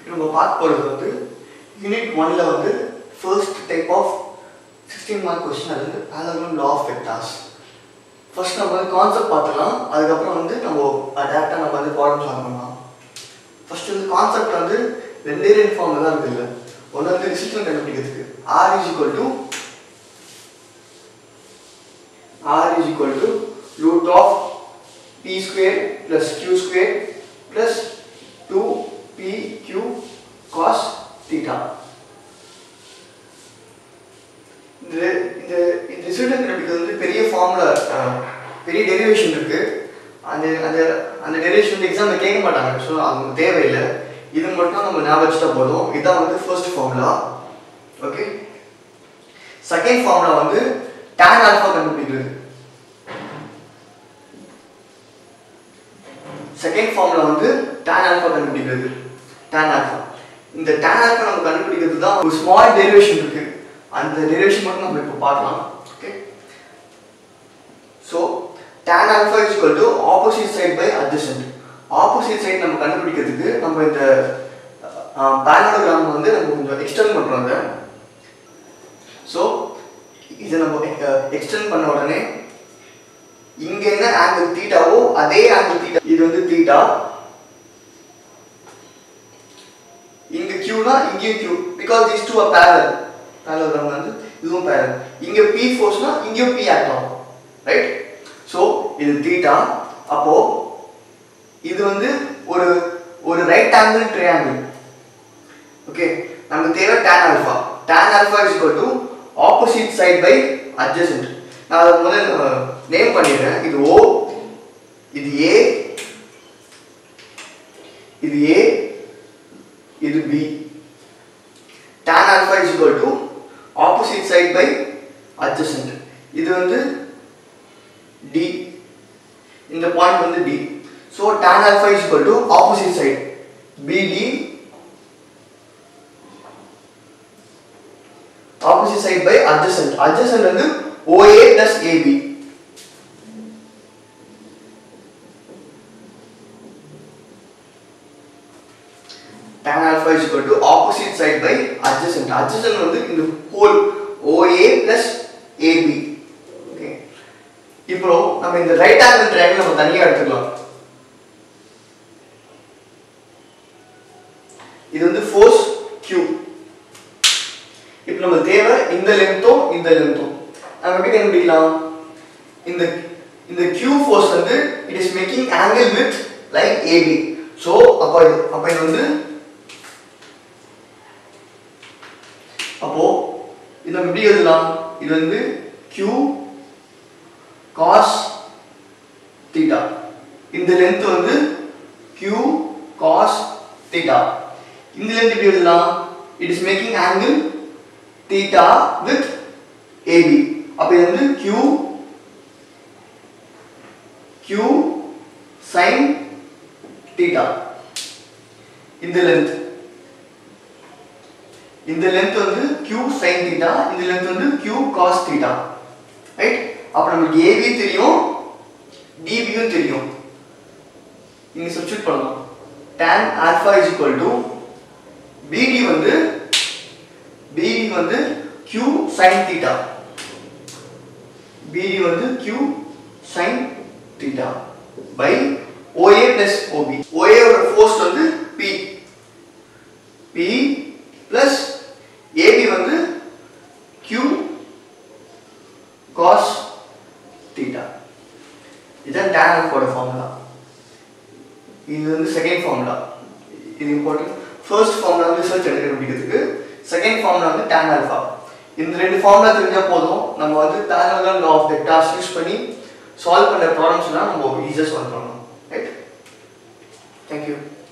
நம்ம பார்க்க போகிறது வந்து யூனிட் ஒன்ல வந்து first type of sixteen mark question அது வந்து parallel law of vectors first நம்ம வந்து கான்செப்ட் பார்த்துக்கலாம் அதுக்கப்புறம் வந்து நம்ம டேரெக்டாக நம்ம வந்து ப்ராப்ளம் சால்வ் பண்ணலாம் ஃபர்ஸ்ட் வந்து கான்செப்ட் வந்து ரெண்டே ரெண்டு ஃபார்மில் தான் இருக்குது ஒன்று வந்து ரிசிஸ்டன் கண்டுபிடிக்கிறதுக்கு R is equal to r is equal to root of p square plus q square plus 2pq cos theta இந்த இந்த இந்த ரிசல்ட் கண்டுபிடிக்கிறது வந்து பெரிய ஃபார்முலா பெரிய டெரிவேஷன் இருக்கு அந்த அந்த அந்த டெரிவேஷன் வந்து எக்ஸாமில் கேட்க மாட்டாங்க ஸோ அது தேவையில்லை இது மட்டும் நம்ம ஞாபகம் வச்சுட்டா போதும் இதான் வந்து first formula okay second formula வந்து tan ஆல்ஃபா கண்டுபிடிக்கிறது செகண்ட் ஃபார்முலா வந்து tan ஆல்ஃபா கண்டுபிடிக்கிறது tan ஆல்ஃபா இந்த tan ஆல்ஃபா நம்ம கண்டுபிடிக்கிறது தான் ஒரு ஸ்மால் டெரிவேஷன் இருக்கு அந்த டெரிவேஷன் மட்டும் நம்ம இப்போ பார்க்கலாம் okay so tan alpha is equal to opposite side by adjacent opposite side நம்ம கண்டுபிடிக்கிறதுக்கு நம்ம இந்த பேரலோகிராம் வந்து நம்ம கொஞ்சம் எக்ஸ்டெண்ட் பண்ணுறோம் அதை ஸோ இதை நம்ம எக்ஸ்டெண்ட் பண்ண உடனே இங்க என்ன ஆங்கிள் தீட்டாவோ அதே ஆங்கிள் தீட்டா இது வந்து தீட்டா இங்க கியூனா இங்கேயும் Q because these two are parallel parallelogram வந்து இதுவும் parallel இங்க p ஃபோர்ஸ்னா இங்கேயும் p ஆக்ட் ஆகும் ரைட் ஸோ இது தீட்டா அப்போ இது வந்து ஒரு ஒரு ரைட் ஆங்கிள் ட்ரையாங்கிள் ஓகே நமக்கு தேவை tan alpha tan alpha is equal to opposite side by adjacent நான் அதை முதல்ல நேம் பண்ணிடுறேன் இது ஓ இது ஏ இது ஏ இது B tan alpha is equal to opposite side by adjacent இது வந்து d இந்த பாயிண்ட் வந்து d so tan alpha is equal to opposite side bd opposite side by adjacent adjacent வந்து OA plus AB tan alpha is equal to opposite side by adjacent adjacent வந்து இந்த whole OA plus AB okay இப்போ நம்ம இந்த right angle triangle நம்ம தனியா எடுத்துக்கலாம் இது வந்து ஃபோர்ஸ் Q இப்போ நம்ம தேவை இந்த லென்த்தும் இந்த லென்த்தும் நம்ம எப்படி கண்டுபிடிக்கலாம் இந்த இந்த Q ஃபோர்ஸ் வந்து it is making angle with like AB so அப்போ இது அப்போ இது வந்து அப்போ இது நம்ம எப்படி எழுதலாம் இது வந்து Q cos theta இந்த லென்த் வந்து Q cos theta இந்த லென்த் எப்படி எழுதலாம் it is making angle theta with AB அப்ப இது வந்து Q Q sin theta இந்த லென்த் இந்த லென்த் வந்து Q sin theta இந்த லென்த் வந்து Q cos theta ரைட் அப்ப நமக்கு AB தெரியும் DB யும் தெரியும் இங்க சப்ஸ்டிட் பண்ணலாம் tan alpha is equal to BD வந்து BD வந்து Q sin theta BD வந்து Q sin theta by OA plus OB OA ஓட ஃபோர்ஸ் வந்து P P plus AB வந்து Q cos theta இதுதான் tan alpha ஃபார்முலா இது வந்து செகண்ட் ஃபார்முலா இது இம்பார்ட்டன்ட் ஃபர்ஸ்ட் ஃபார்முலா வந்து ரிசல்ட் எடுக்க கண்டுபிடிக்கிறதுக்கு செகண்ட் ஃபார்முலா வந்து tan ஆல்ஃபா இந்த ரெண்டு ஃபார்முலா தெரிஞ்சால் போதும் நம்ம வந்து parallel law of vectors use பண்ணி சால்வ் பண்ண ப்ராப்ளம்ஸ்லாம் நம்ம ஈஸியாக சால்வ் பண்ணலாம் ரைட் தேங்க்யூ